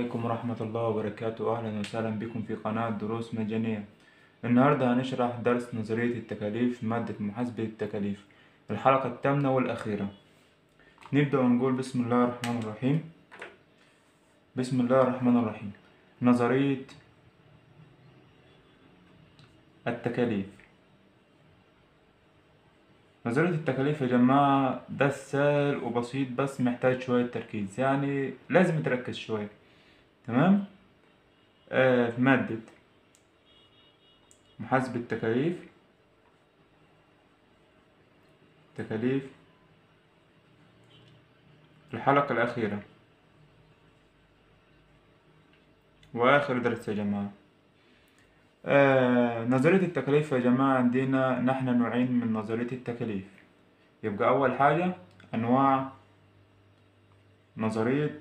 عليكم ورحمة الله وبركاته أهلا وسهلا بكم في قناة دروس مجانية النهاردة هنشرح درس نظرية التكاليف في مادة محاسبة التكاليف الحلقة الثامنة والأخيرة نبدأ ونقول بسم الله الرحمن الرحيم بسم الله الرحمن الرحيم نظرية التكاليف نظرية التكاليف يا جماعة ده سهل وبسيط بس محتاج شوية تركيز يعني لازم تركز شوية تمام آه في مادة محاسبة التكاليف تكاليف الحلقة الأخيرة وآخر درس يا جماعة آه نظرية التكاليف يا جماعة عندنا نحن نوعين من نظرية التكاليف يبقى أول حاجة أنواع نظرية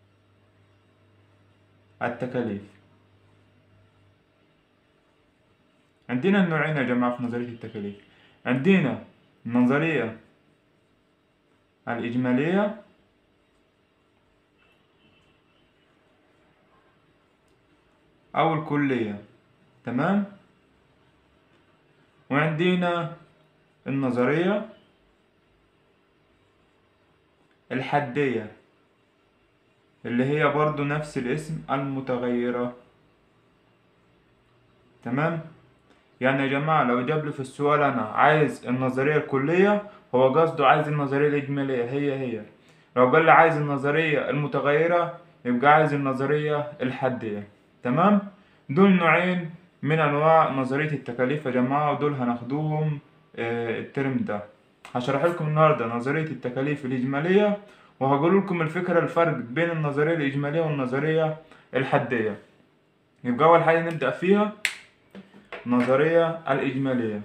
التكاليف عندنا النوعين يا جماعة في نظرية التكاليف عندنا النظرية الإجمالية أو الكلية تمام وعندنا النظرية الحدية اللي هي برضو نفس الاسم المتغيرة تمام يعني يا جماعة لو جاب لي في السؤال أنا عايز النظرية الكلية هو قصده عايز النظرية الإجمالية هي هي لو قال لي عايز النظرية المتغيرة يبقى عايز النظرية الحدية تمام دول نوعين من أنواع نظرية التكاليف يا جماعة ودول هناخدوهم آه، الترم ده هشرح لكم النهاردة نظرية التكاليف الإجمالية وهقول لكم الفكرة الفرق بين النظرية الإجمالية والنظرية الحدية يبقى أول حاجة نبدأ فيها النظرية الإجمالية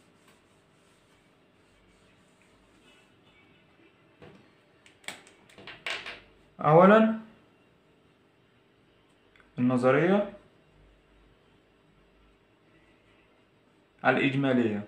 أولا النظرية الإجمالية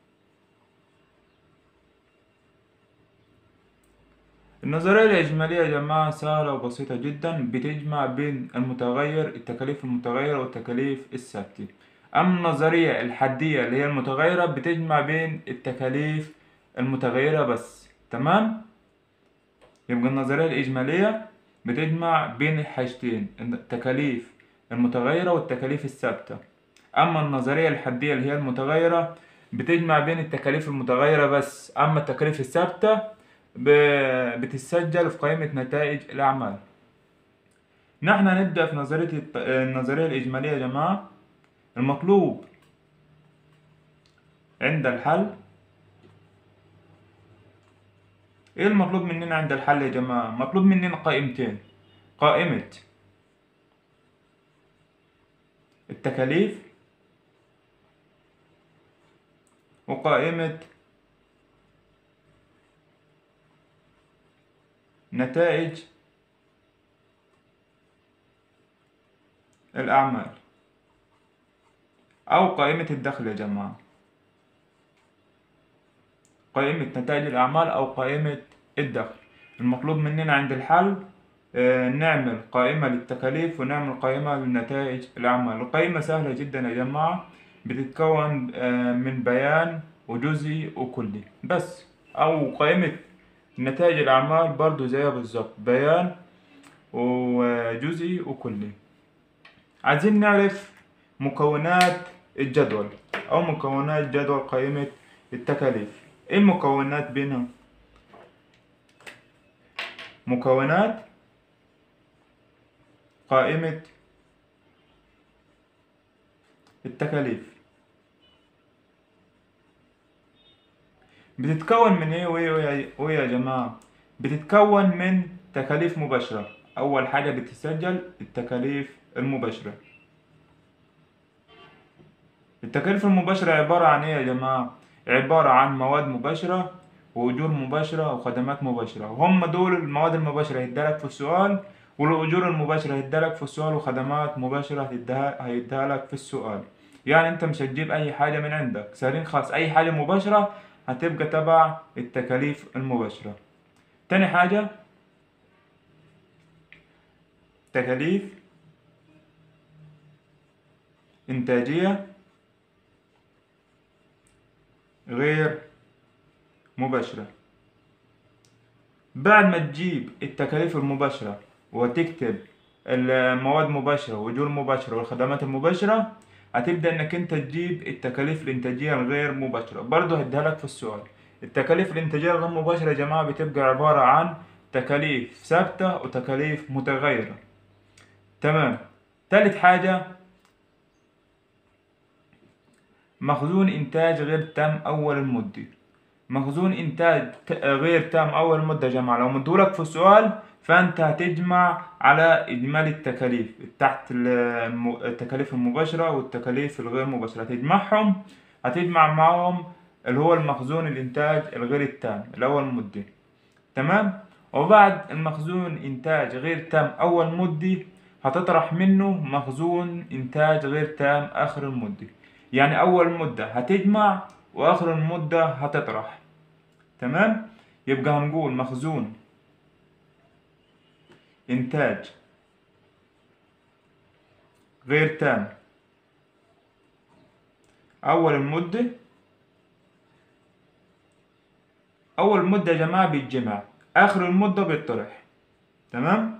النظرية الإجمالية يا جماعة سهلة وبسيطة جدا بتجمع بين المتغير التكاليف المتغيرة والتكاليف الثابتة أما النظرية الحدية اللي هي المتغيرة بتجمع بين التكاليف المتغيرة بس تمام يبقى النظرية الإجمالية بتجمع بين الحاجتين التكاليف المتغيرة والتكاليف الثابتة أما النظرية الحدية اللي هي المتغيرة بتجمع بين التكاليف المتغيرة بس أما التكاليف الثابتة ب- بتتسجل في قائمة نتائج الأعمال نحن نبدأ في نظرية الت- النظرية الإجمالية يا جماعة المطلوب عند الحل ايه المطلوب مننا عند الحل يا جماعة مطلوب مننا قائمتين قائمة التكاليف وقائمة نتائج الأعمال أو قائمة الدخل يا جماعة قائمة نتائج الأعمال أو قائمة الدخل المطلوب مننا عند الحل آه، نعمل قائمة للتكاليف ونعمل قائمة لنتائج الأعمال القائمة سهلة جدا يا جماعة بتتكون آه، من بيان وجزئي وكلي بس أو قائمة نتائج الأعمال برضو زيها بالظبط بيان وجزئي وكلي عايزين نعرف مكونات الجدول أو مكونات جدول قائمة التكاليف إيه المكونات بينها؟ مكونات قائمة التكاليف بتتكون من ايه وايه وايه وايه يا جماعة بتتكون من تكاليف مباشرة أول حاجة بتسجل التكاليف المباشرة التكاليف المباشرة عبارة عن ايه يا جماعة عبارة عن مواد مباشرة وأجور مباشرة وخدمات مباشرة وهم دول المواد المباشرة هيدالك في السؤال والأجور المباشرة هيدالك في السؤال وخدمات مباشرة هيديها هيديها لك في السؤال يعني انت مش هتجيب اي حاجة من عندك سهلين خالص اي حاجة مباشرة هتبقى تبع التكاليف المباشرة تاني حاجة تكاليف إنتاجية غير مباشرة بعد ما تجيب التكاليف المباشرة وتكتب المواد مباشرة وأجور مباشرة والخدمات المباشرة هتبدأ إنك أنت تجيب التكاليف الإنتاجية الغير مباشرة برضه هديها لك في السؤال التكاليف الإنتاجية الغير مباشرة يا جماعة بتبقى عبارة عن تكاليف ثابتة وتكاليف متغيرة تمام تالت حاجة مخزون إنتاج غير تام أول المدة مخزون إنتاج غير تام أول مدة يا جماعة لو مدولك في السؤال فأنت هتجمع على إجمالي التكاليف تحت التكاليف المباشرة والتكاليف الغير مباشرة هتجمعهم هتجمع معهم اللي هو المخزون الإنتاج الغير التام الأول مدة تمام وبعد المخزون إنتاج غير تام أول مدة هتطرح منه مخزون إنتاج غير تام آخر المدة يعني أول مدة هتجمع وآخر المدة هتطرح تمام يبقى هنقول مخزون إنتاج غير تام أول المدة أول مدة يا جماعة بيتجمع آخر المدة بيطرح تمام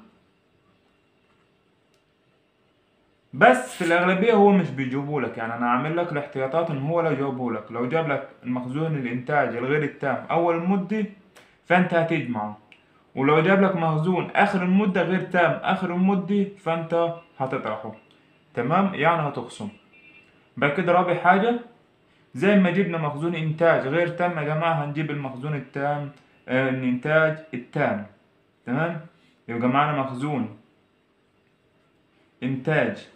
بس في الأغلبية هو مش بيجيبه لك يعني أنا عامل لك الاحتياطات إن هو لو جابه لك لو جاب لك المخزون الإنتاج الغير التام أول المدة فأنت هتجمعه ولو جاب لك مخزون آخر المدة غير تام آخر المدة فأنت هتطرحه تمام يعني هتخصم بعد كده رابع حاجة زي ما جبنا مخزون إنتاج غير تام يا جماعة هنجيب المخزون التام آه الإنتاج التام تمام يبقى معانا مخزون إنتاج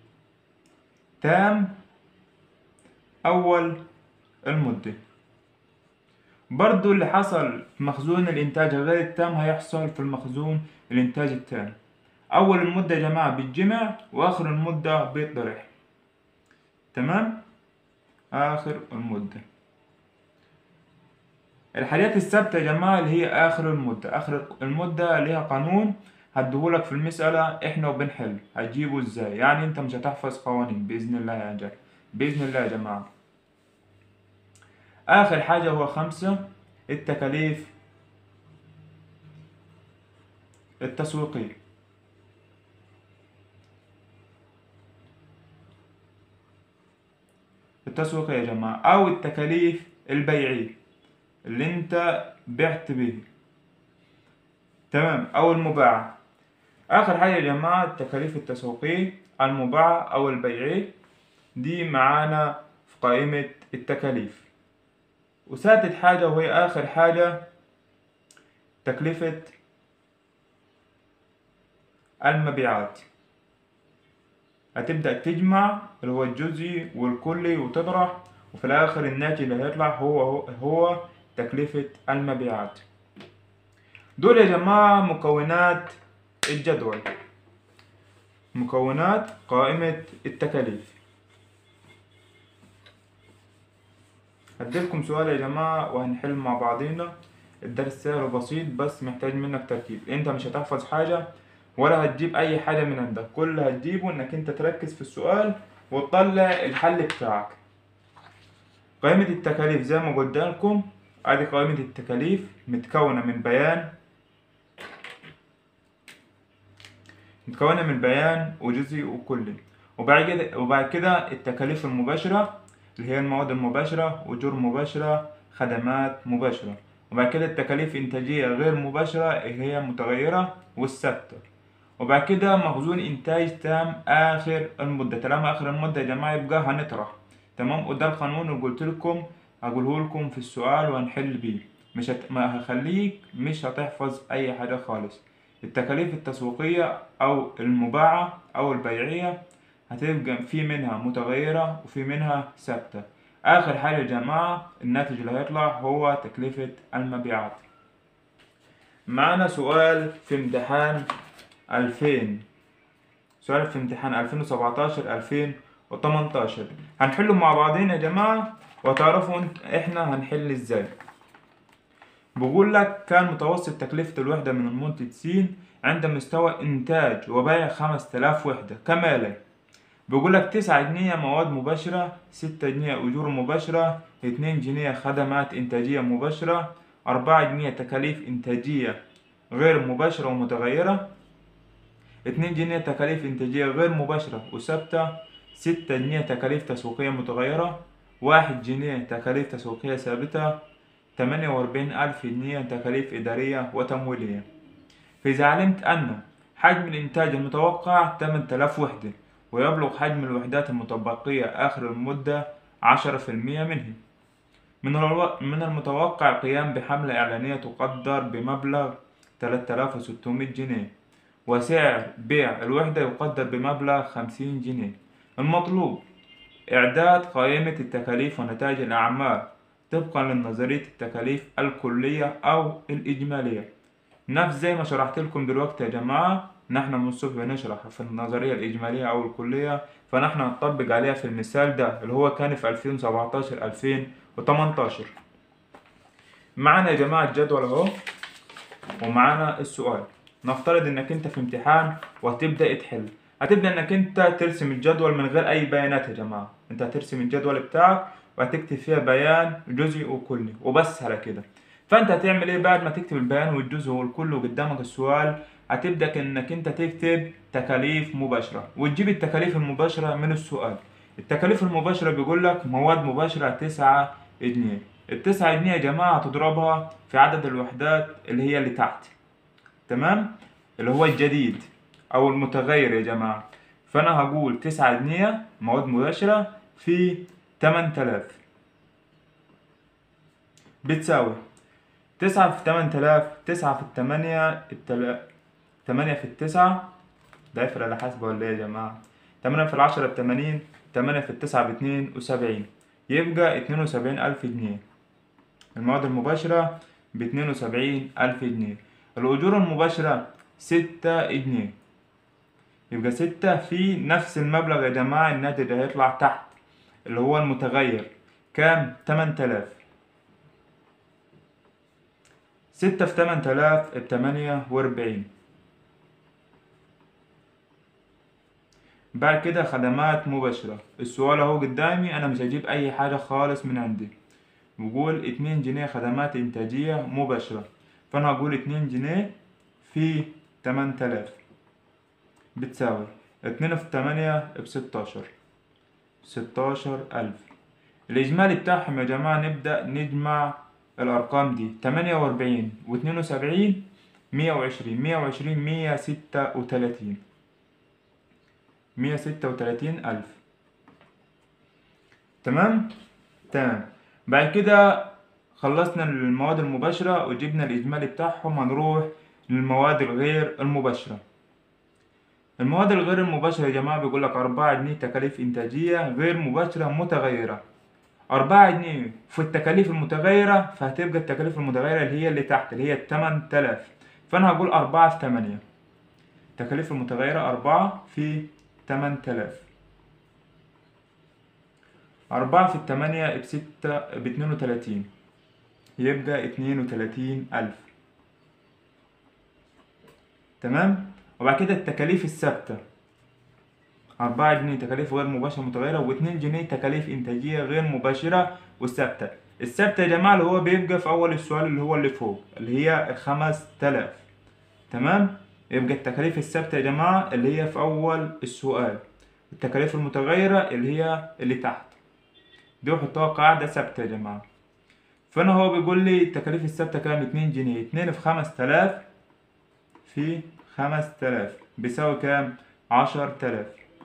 تام أول المدة برضو اللي حصل في مخزون الإنتاج الغير التام هيحصل في المخزون الإنتاج التام أول المدة يا جماعة بيتجمع وآخر المدة بيتطرح تمام آخر المدة الحاجات الثابتة يا جماعة اللي هي آخر المدة آخر المدة ليها قانون هديهولك في المسألة إحنا وبنحل هتجيبه إزاي يعني أنت مش هتحفظ قوانين بإذن الله يا جماعة بإذن الله يا جماعة آخر حاجة هو خمسة التكاليف التسويقية التسويقية يا جماعة أو التكاليف البيعية اللي أنت بعت به تمام أو المباعة آخر حاجة يا جماعة التكاليف التسويقية المباعة أو البيعية دي معانا في قائمة التكاليف وسادس حاجة وهي آخر حاجة تكلفة المبيعات هتبدأ تجمع اللي هو الجزئي والكلي وتطرح وفي الآخر الناتج اللي هيطلع هو هو, هو تكلفة المبيعات دول يا جماعة مكونات الجدول مكونات قائمة التكاليف هديلكم سؤال يا جماعة وهنحل مع بعضينا الدرس سهل وبسيط بس محتاج منك تركيز انت مش هتحفظ حاجة ولا هتجيب اي حاجة من عندك كل اللي هتجيبه انك انت تركز في السؤال وتطلع الحل بتاعك قائمة التكاليف زي ما قلت لكم ادي قائمة التكاليف متكونة من بيان متكونة من بيان وجزئي وكلي وبعد كده وبعد كده التكاليف المباشرة اللي هي المواد المباشرة أجور مباشرة خدمات مباشرة وبعد كده التكاليف إنتاجية غير مباشرة اللي هي متغيرة والثابتة وبعد كده مخزون إنتاج تام آخر المدة طالما آخر المدة يا جماعة يبقى هنطرح تمام وده القانون اللي قلت لكم هقوله لكم في السؤال وهنحل بيه مش هت... ما هخليك مش هتحفظ أي حاجة خالص التكاليف التسويقية أو المباعة أو البيعية هتبقى في منها متغيرة وفي منها ثابتة آخر حاجة يا جماعة الناتج اللي هيطلع هو تكلفة المبيعات معنا سؤال في امتحان ألفين سؤال في امتحان ألفين وسبعتاشر ألفين وتمنتاشر هنحله مع بعضين يا جماعة وتعرفوا احنا هنحل ازاي بقول لك كان متوسط تكلفة الوحدة من المنتج س عند مستوى إنتاج وبيع خمس تلاف وحدة كمالي بيقول لك تسعة جنيه مواد مباشرة ستة جنيه أجور مباشرة اتنين جنيه خدمات إنتاجية مباشرة أربعة جنيه تكاليف إنتاجية غير مباشرة ومتغيرة اتنين جنيه تكاليف إنتاجية غير مباشرة وثابتة ستة جنيه تكاليف تسويقية متغيرة واحد جنيه تكاليف تسويقية ثابتة تمانية وأربعين ألف جنيه تكاليف إدارية وتمويلية فإذا علمت أن حجم الإنتاج المتوقع 8000 وحدة ويبلغ حجم الوحدات المتبقية آخر المدة عشرة في المية منه من, الو... من المتوقع القيام بحملة إعلانية تقدر بمبلغ 3600 جنيه وسعر بيع الوحدة يقدر بمبلغ 50 جنيه المطلوب إعداد قائمة التكاليف ونتائج الأعمال طبقا لنظرية التكاليف الكلية أو الإجمالية نفس زي ما شرحت لكم دلوقتي يا جماعة نحن من الصبح بنشرح في النظرية الإجمالية أو الكلية فنحن نطبق عليها في المثال ده اللي هو كان في 2017 2018 معانا يا جماعة الجدول أهو ومعانا السؤال نفترض إنك أنت في امتحان وهتبدأ تحل هتبدأ إنك أنت ترسم الجدول من غير أي بيانات يا جماعة أنت هترسم الجدول بتاعك وهتكتب فيها بيان جزئي وكلي وبس على كده فانت هتعمل ايه بعد ما تكتب البيان والجزء والكل وقدامك السؤال هتبدا انك انت تكتب تكاليف مباشره وتجيب التكاليف المباشره من السؤال التكاليف المباشره بيقول لك مواد مباشره 9 جنيه التسعة جنيه يا جماعة هتضربها في عدد الوحدات اللي هي اللي تحت تمام اللي هو الجديد أو المتغير يا جماعة فأنا هقول تسعة جنيه مواد مباشرة في تمن تلاف بتساوي تسعة في تمن تلاف تسعة في التمانية التلا... تمانية في التسعة ده يفرق على حسب ولا ايه يا جماعة تمانية في العشرة بتمانين تمانية في التسعة باتنين وسبعين يبقى اتنين وسبعين ألف جنيه المواد المباشرة باتنين وسبعين ألف جنيه الأجور المباشرة ستة جنيه يبقى ستة في نفس المبلغ يا جماعة الناتج هيطلع تحت اللي هو المتغير كام تمن تلاف ستة في تمن تلاف بتمانية وأربعين بعد كده خدمات مباشرة السؤال اهو قدامي أنا مش هجيب أي حاجة خالص من عندي بقول اتنين جنيه خدمات إنتاجية مباشرة فأنا هقول اتنين جنيه في تمن تلاف بتساوي اتنين في تمانية بستاشر ستاشر ألف الإجمالي بتاعهم يا جماعة نبدأ نجمع الأرقام دي تمانية وأربعين واتنين وسبعين مية وعشرين مية وعشرين مية ستة وتلاتين مية ستة وتلاتين ألف تمام تمام بعد كده خلصنا المواد المباشرة وجبنا الإجمالي بتاعهم هنروح للمواد الغير المباشرة المواد الغير المباشرة يا جماعة بيقول لك أربعة جنيه تكاليف إنتاجية غير مباشرة متغيرة أربعة جنيه في التكاليف المتغيرة فهتبقى التكاليف المتغيرة اللي هي اللي تحت اللي هي التمن تلاف فأنا هقول أربعة في تمانية التكاليف المتغيرة أربعة في تمن تلاف أربعة في التمانية بستة باتنين وتلاتين يبقى اتنين وتلاتين ألف تمام وبعد كده التكاليف الثابتة أربعة جنيه تكاليف غير مباشرة متغيرة واتنين جنيه تكاليف إنتاجية غير مباشرة والثابتة الثابتة يا جماعة اللي هو بيبقى في أول السؤال اللي هو اللي فوق اللي هي الخمس تلاف تمام يبقى التكاليف الثابتة يا جماعة اللي هي في أول السؤال التكاليف المتغيرة اللي هي اللي تحت دي وحطها قاعدة ثابتة يا جماعة فأنا هو بيقول لي التكاليف الثابتة كام اتنين جنيه اتنين في خمس تلاف في خمس تلاف بيساوي كام عشر تلاف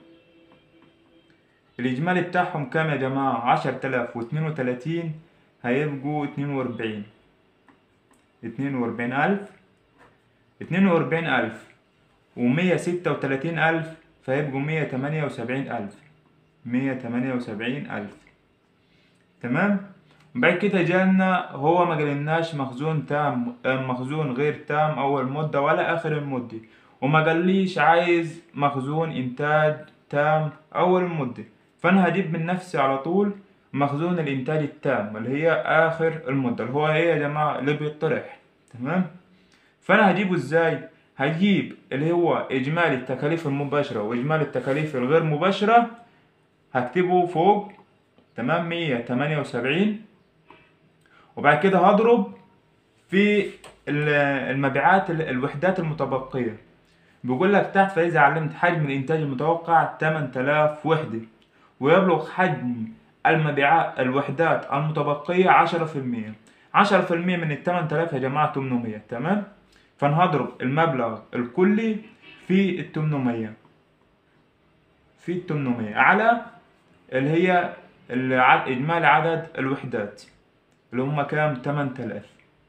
الإجمالي بتاعهم كام يا جماعة عشر تلاف واتنين وتلاتين هيبقوا اتنين وأربعين اتنين وأربعين ألف اتنين وأربعين ألف ومية ستة وتلاتين ألف فيبقوا مية تمانية وسبعين ألف مية تمانية وسبعين ألف تمام بعد كده جالنا هو ما قالناش مخزون تام مخزون غير تام أول مدة ولا آخر المدة وما قاليش عايز مخزون إنتاج تام أول المدة فأنا هجيب من نفسي على طول مخزون الإنتاج التام اللي هي آخر المدة اللي هو إيه يا جماعة اللي بيطرح تمام فأنا هجيبه إزاي هجيب اللي هو إجمالي التكاليف المباشرة وإجمالي التكاليف الغير مباشرة هكتبه فوق تمام مية تمانية وسبعين وبعد كده هضرب في ال- المبيعات ال- الوحدات المتبقية بيقول لك تحت فإذا علمت حجم الإنتاج المتوقع 8000 وحدة ويبلغ حجم المبيعات الوحدات المتبقية 10% 10% من ال 8000 يا جماعة 800 تمام فنهضرب المبلغ الكلي في ال 800 في ال 800 على اللي هي الع- إجمالي عدد الوحدات اللي هم كام 8000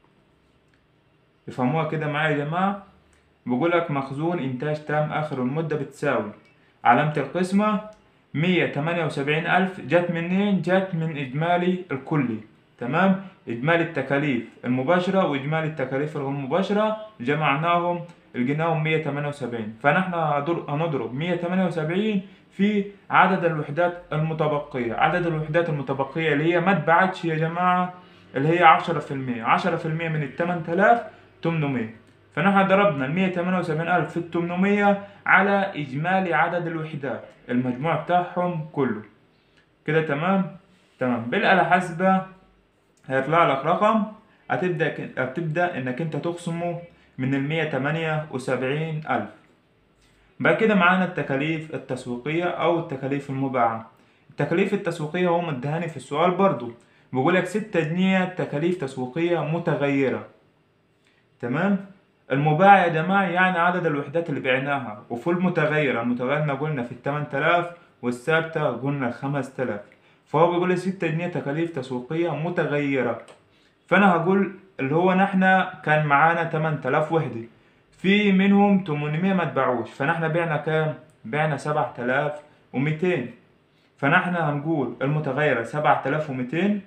يفهموها كده معايا يا جماعة بيقول لك مخزون إنتاج تام آخر المدة بتساوي علامة القسمة مية تمانية وسبعين ألف جت منين؟ جت من إجمالي الكلي تمام؟ إجمالي التكاليف المباشرة وإجمالي التكاليف الغير مباشرة جمعناهم لقيناهم مية تمانية وسبعين فنحن هضر- هنضرب مية تمانية وسبعين في عدد الوحدات المتبقية عدد الوحدات المتبقية اللي هي ما اتباعتش يا جماعة اللي هي عشرة في المية عشرة في المية من التمن تلاف تمنمية فنحن ضربنا المية تمانية وسبعين ألف في التمنمية على إجمالي عدد الوحدات المجموع بتاعهم كله كده تمام تمام بالآلة حاسبة هيطلع لك رقم هتبدأ هتبدأ إنك أنت تقسمه من المية تمانية وسبعين ألف بعد كده معانا التكاليف التسويقية أو التكاليف المباعة التكاليف التسويقية هو مدهاني في السؤال برضو بيقول لك ستة جنيه تكاليف تسويقية متغيرة تمام المباع يا جماعة يعني عدد الوحدات اللي بعناها وفي المتغيرة المتغيرة قلنا في التمن تلاف والثابتة قلنا الخمس تلاف فهو بيقول لي ستة جنيه تكاليف تسويقية متغيرة فأنا هقول اللي هو نحن كان معانا تمن تلاف وحدة في منهم تمنمية ما اتباعوش فنحن بعنا كام؟ بعنا سبعة تلاف وميتين فنحن هنقول المتغيرة سبعة تلاف وميتين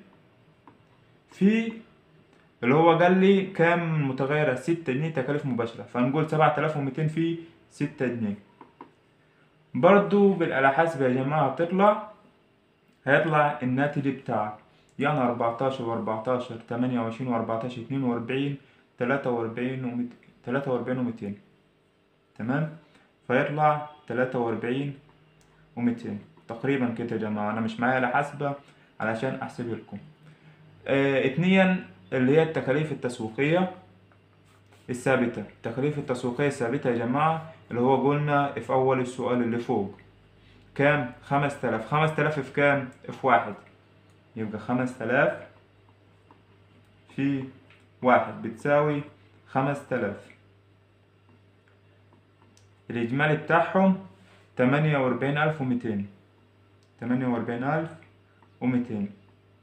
في اللي هو قال لي كام متغيرة ستة جنيه تكاليف مباشرة فنقول سبعة آلاف وميتين في ستة جنيه برضو بالآلة حاسبة يا جماعة بتطلع هيطلع الناتج بتاعك يعني أربعتاشر وأربعتاشر تمانية وعشرين وأربعتاشر اتنين وأربعين تلاتة وأربعين ومت... تلاتة وأربعين وميتين تمام فيطلع تلاتة وأربعين وميتين تقريبا كده يا جماعة أنا مش معايا آلة حاسبة علشان أحسب لكم آه اتنين اللي هي التكاليف التسويقية الثابتة التكاليف التسويقية الثابتة يا جماعة اللي هو قلنا في أول السؤال اللي فوق كام؟ خمس تلاف خمس تلاف في كام؟ في واحد يبقى خمس تلاف في واحد بتساوي خمس تلاف الإجمالي بتاعهم تمانية وأربعين ألف وميتين تمانية وأربعين ألف وميتين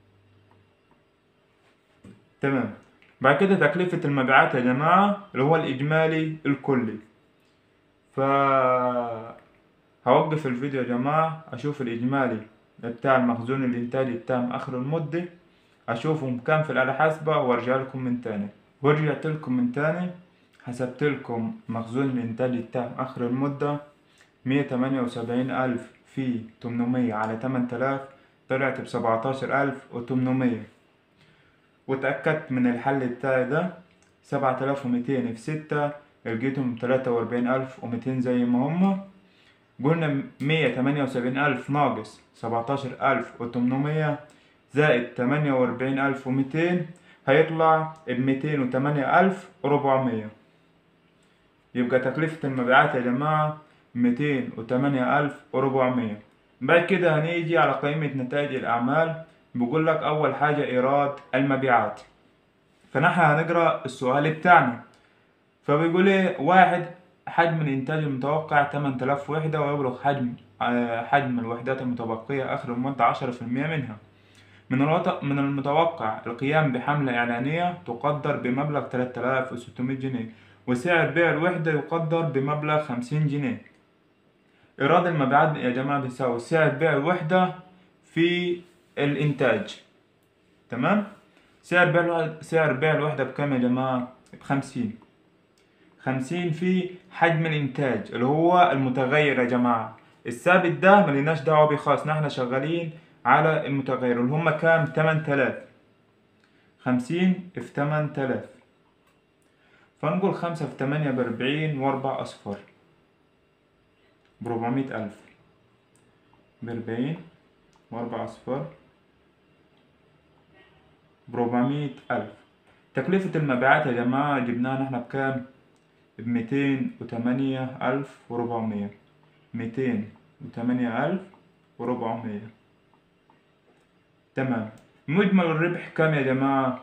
تمام بعد كده تكلفة المبيعات يا جماعة اللي هو الإجمالي الكلي ف هوقف الفيديو يا جماعة أشوف الإجمالي بتاع المخزون الإنتاجي بتاع آخر المدة أشوفهم كام في الآلة حاسبة وأرجع لكم من تاني ورجعت لكم من تاني حسبت لكم مخزون الإنتاجي بتاع آخر المدة مية تمانية وسبعين ألف في تمنمية على تمن تلاف طلعت بسبعتاشر ألف وتمنمية واتأكدت من الحل بتاعي ده سبعة آلاف وميتين في ستة لقيتهم تلاتة وأربعين ألف وميتين زي ما هما قلنا مية تمانية وسبعين ألف ناقص سبعتاشر ألف وتمنمية زائد تمانية وأربعين ألف وميتين هيطلع بميتين وتمانية ألف وربعمية يبقى تكلفة المبيعات يا جماعة ميتين وتمانية ألف وربعمية بعد كده هنيجي على قائمة نتائج الأعمال بيقول لك أول حاجة إيراد المبيعات فنحن هنقرأ السؤال بتاعنا فبيقول لي واحد حجم الإنتاج المتوقع 8000 وحدة ويبلغ حجم آه، حجم الوحدات المتبقية آخر المدة 10% منها من الوط- من المتوقع القيام بحملة إعلانية تقدر بمبلغ 3600 جنيه وسعر بيع الوحدة يقدر بمبلغ 50 جنيه إيراد المبيعات يا جماعة بيساوي سعر بيع الوحدة في الإنتاج تمام سعر بيع الوحدة سعر بيع الوحدة بكام يا جماعة بخمسين خمسين في حجم الإنتاج اللي هو المتغير يا جماعة الثابت ده مليناش دعوة بيه خالص نحن شغالين على المتغير اللي هما كام تمن تلاف خمسين في تمن تلاف فنقول خمسة في تمانية بأربعين وأربع أصفار بربعمية ألف بأربعين وأربع أصفار بربعمية ألف تكلفة المبيعات يا جماعة جبناها نحنا بكام؟ بميتين وتمانية ألف وربعمية ميتين وتمانية ألف وربعمية تمام مجمل الربح كام يا جماعة؟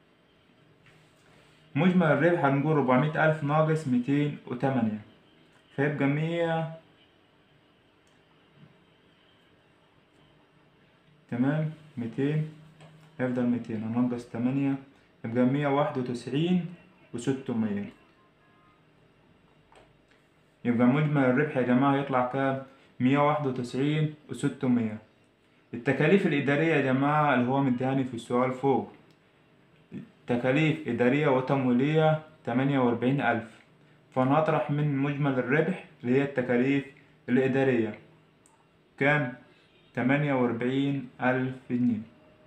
مجمل الربح هنقول ربعمية ألف ناقص ميتين وتمانية فيبقى مية تمام ميتين هيفضل ميتين هننقص تمانية يبقى مية واحد وتسعين وستمية يبقى مجمل الربح يا جماعة يطلع كام؟ مية واحد وتسعين وستمية التكاليف الإدارية يا جماعة اللي هو مديهاني في السؤال فوق تكاليف إدارية وتمويلية تمانية وأربعين ألف فأنا هطرح من مجمل الربح اللي هي التكاليف الإدارية كام؟ تمانية وأربعين ألف جنيه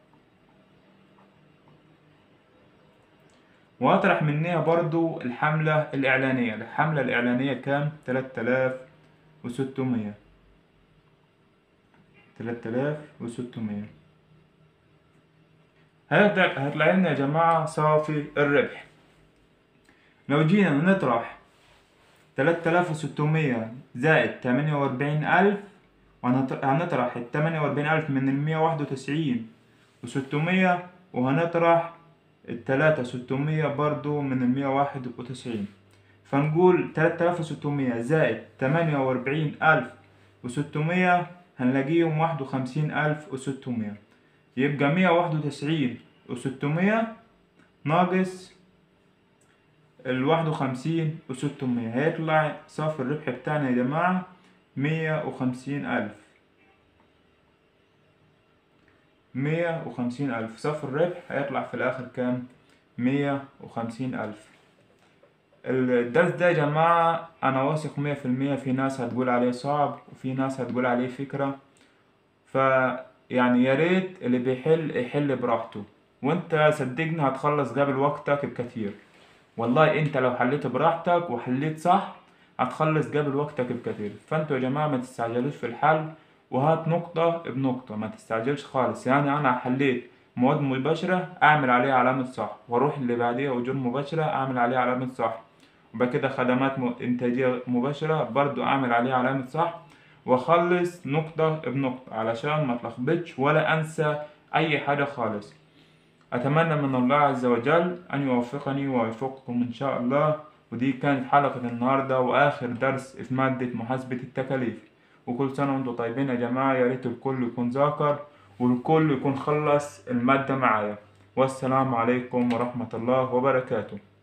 وأطرح منها برضو الحملة الإعلانية الحملة الإعلانية كام؟ تلات آلاف وستمية تلات آلاف وستمية هيطلع لنا يا جماعة صافي الربح لو جينا نطرح تلات آلاف وستمية زائد تمانية وأربعين ألف وهنطرح التمانية وأربعين ألف من المية واحد وتسعين وستمية وهنطرح التلاتة ستمية برضو من المية واحد وتسعين فنقول تلات آلاف وستمية زائد تمانية وأربعين ألف وستمية هنلاقيهم واحد وخمسين ألف وستمية يبقى مية واحد وتسعين وستمية ناقص الواحد وخمسين وستمية هيطلع صافي الربح بتاعنا يا جماعة مية وخمسين ألف مية وخمسين ألف صافي الربح هيطلع في الآخر كام؟ مية وخمسين ألف الدرس ده يا جماعة أنا واثق مية في المية في ناس هتقول عليه صعب وفي ناس هتقول عليه فكرة ف يعني يا ريت اللي بيحل يحل براحته وانت صدقني هتخلص قبل وقتك بكتير والله انت لو حليت براحتك وحليت صح هتخلص قبل وقتك بكتير فانتوا يا جماعة ما تستعجلوش في الحل وهات نقطة بنقطة ما تستعجلش خالص يعني انا حليت مواد مباشرة اعمل عليها علامة صح واروح اللي بعديها اجور مباشرة اعمل عليها علامة صح وبعد كده خدمات انتاجية مباشرة برضو اعمل عليها علامة صح واخلص نقطة بنقطة علشان ما اتلخبطش ولا انسى اي حاجة خالص اتمنى من الله عز وجل ان يوفقني ويوفقكم ان شاء الله ودي كانت حلقة النهاردة واخر درس في مادة محاسبة التكاليف وكل سنة وانتم طيبين يا جماعة يا ريت الكل يكون ذاكر والكل يكون خلص المادة معايا والسلام عليكم ورحمة الله وبركاته